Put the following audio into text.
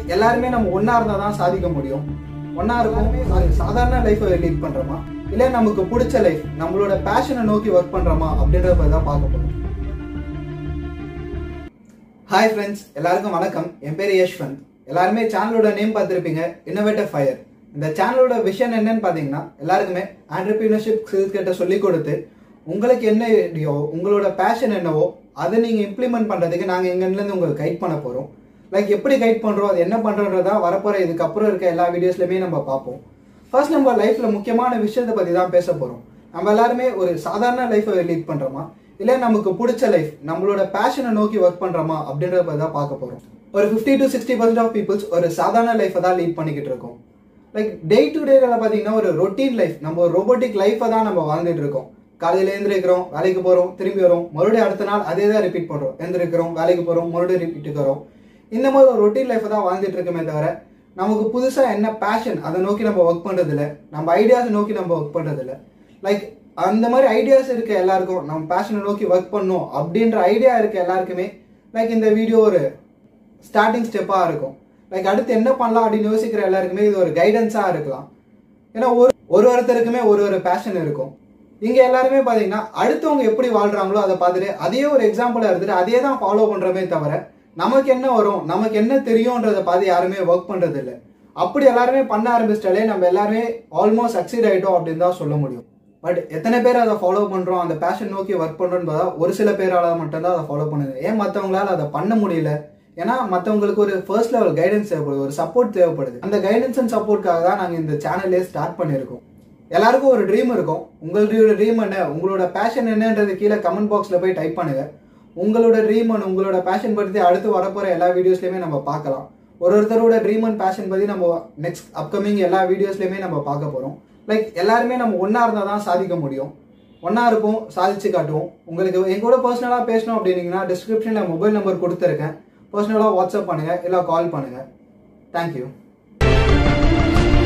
எல்லாருமே நம்ம ஒன்றா இருந்தால் தான் சாதிக்க முடியும் ஒன்றா இருக்கும் அது சாதாரண லைஃப்பை லீட் பண்ணுறோமா இல்லை நமக்கு பிடிச்ச லைஃப் நம்மளோட பேஷனை நோக்கி ஒர்க் பண்ணுறோமா அப்படின்றத பற்றி தான் பார்க்க போகிறோம் ஹாய் ஃப்ரெண்ட்ஸ் எல்லாருக்கும் வணக்கம் என் பேர் யஷ்வந்த் எல்லாருமே சேனலோட நேம் பார்த்துருப்பீங்க இன்னோவேட்டிவ் ஃபயர் இந்த சேனலோட விஷன் என்னன்னு பார்த்தீங்கன்னா எல்லாருக்குமே ஆண்டர்பிரினர்ஷிப் ஸ்கில்ஸ் கிட்ட சொல்லி கொடுத்து உங்களுக்கு என்ன ஐடியோ உங்களோட பேஷன் என்னவோ அதை நீங்கள் இம்ப்ளிமெண்ட் பண்ணுறதுக்கு நாங்கள் எங்கேருந்து உங்களுக்கு கைட் பண்ண போகிறோம் லைக் எப்படி கைட் பண்ணுறோம் அது என்ன பண்ணுறோன்றதா வரப்போகிற இதுக்கப்புறம் இருக்க எல்லா வீடியோஸ்லையுமே நம்ம பார்ப்போம் ஃபர்ஸ்ட் நம்ம லைஃப்பில் முக்கியமான விஷயத்தை பற்றி தான் பேச போகிறோம் நம்ம எல்லாருமே ஒரு சாதாரண லைஃப்பை லீட் பண்ணுறோமா இல்லை நமக்கு பிடிச்ச லைஃப் நம்மளோட பேஷனை நோக்கி ஒர்க் பண்ணுறோமா அப்படின்றத பற்றி தான் பார்க்க போகிறோம் ஒரு fifty to sixty percent of peoples ஒரு சாதாரண லைஃப்பை தான் லீட் பண்ணிக்கிட்டு இருக்கோம் லைக் டே டு டேல பார்த்தீங்கன்னா ஒரு ரொட்டீன் லைஃப் நம்ம ஒரு ரோபோட்டிக் லைஃப்பை தான் நம்ம வாழ்ந்துட்டு இருக்கோம் காலையில் எழுந்திருக்கிறோம் வேலைக்கு போகிறோம் திரும்பி வரோம் மறுபடியும் அடுத்த நாள் அதே தான் ரிப்பீட் பண்ணுறோம் எழுந்திருக்கிறோம் வேலைக்கு போகிறோம் மறுபடியும் ரிப்பீட்டுக்கு வரோம் இந்த மாதிரி ஒரு ரொட்டீன் லைஃப்பை தான் வாழ்ந்துட்டு இருக்கோமே தவிர நமக்கு புதுசாக என்ன பேஷன் அதை நோக்கி நம்ம ஒர்க் பண்ணுறதில்ல நம்ம ஐடியாஸை நோக்கி நம்ம ஒர்க் பண்ணுறதில்ல லைக் அந்த மாதிரி ஐடியாஸ் இருக்க எல்லாருக்கும் நம்ம பேஷனை நோக்கி ஒர்க் பண்ணணும் அப்படின்ற ஐடியா இருக்க எல்லாருக்குமே லைக் இந்த வீடியோ ஒரு ஸ்டார்டிங் ஸ்டெப்பாக இருக்கும் லைக் அடுத்து என்ன பண்ணலாம் அப்படின்னு யோசிக்கிற எல்லாருக்குமே இது ஒரு கைடன்ஸாக இருக்கலாம் ஏன்னா ஒரு ஒரு ஒருத்தருக்குமே ஒரு ஒரு பேஷன் இருக்கும் இங்கே எல்லாருமே பார்த்தீங்கன்னா அடுத்தவங்க எப்படி வாழ்கிறாங்களோ அதை பார்த்துட்டு அதையே ஒரு எக்ஸாம்பிளாக எடுத்துட்டு அதே தான் ஃபாலோ பண்ணுறமே தவிர நமக்கு என்ன வரும் நமக்கு என்ன தெரியுன்றதை பார்த்து யாருமே ஒர்க் பண்ணுறது இல்லை அப்படி எல்லாருமே பண்ண ஆரம்பிச்சிட்டாலே நம்ம எல்லாருமே ஆல்மோஸ்ட் சக்சீட் ஆகிட்டோம் அப்படின்னு தான் சொல்ல முடியும் பட் எத்தனை பேர் அதை ஃபாலோ பண்ணுறோம் அந்த பேஷன் நோக்கி ஒர்க் பண்ணுறோன்னு பார்த்தா ஒரு சில பேரால் மட்டும்தான் அதை ஃபாலோ பண்ணுது ஏன் மற்றவங்களால அதை பண்ண முடியல ஏன்னா மற்றவங்களுக்கு ஒரு ஃபர்ஸ்ட் லெவல் கைடன்ஸ் தேவைப்படுது ஒரு சப்போர்ட் தேவைப்படுது அந்த கைடன்ஸ் அண்ட் சப்போர்ட்காக தான் நாங்கள் இந்த சேனல்லே ஸ்டார்ட் பண்ணியிருக்கோம் எல்லாருக்கும் ஒரு ட்ரீம் இருக்கும் உங்களோட ட்ரீம் என்ன உங்களோட பேஷன் என்னன்றது கீழே கமெண்ட் பாக்ஸில் போய் டைப் பண்ணுங்க உங்களோட ட்ரீம் அண்ட் உங்களோட பேஷன் பற்றி அடுத்து வரப்போகிற எல்லா வீடியோஸ்லையுமே நம்ம பார்க்கலாம் ஒரு ஒருத்தரோட ட்ரீம் அண்ட் பேஷன் பற்றி நம்ம நெக்ஸ்ட் அப்கமிங் எல்லா வீடியோஸ்லையுமே நம்ம பார்க்க போகிறோம் லைக் எல்லாருமே நம்ம ஒன்றா இருந்தால் தான் சாதிக்க முடியும் ஒன்றா இருப்போம் சாதிச்சு காட்டுவோம் உங்களுக்கு எங்க கூட பர்சனலாக பேசணும் அப்படின்னீங்கன்னா டிஸ்கிரிப்ஷனில் மொபைல் நம்பர் கொடுத்துருக்கேன் பர்சனலாக வாட்ஸ்அப் பண்ணுங்கள் இல்லை கால் பண்ணுங்கள் தேங்க்யூ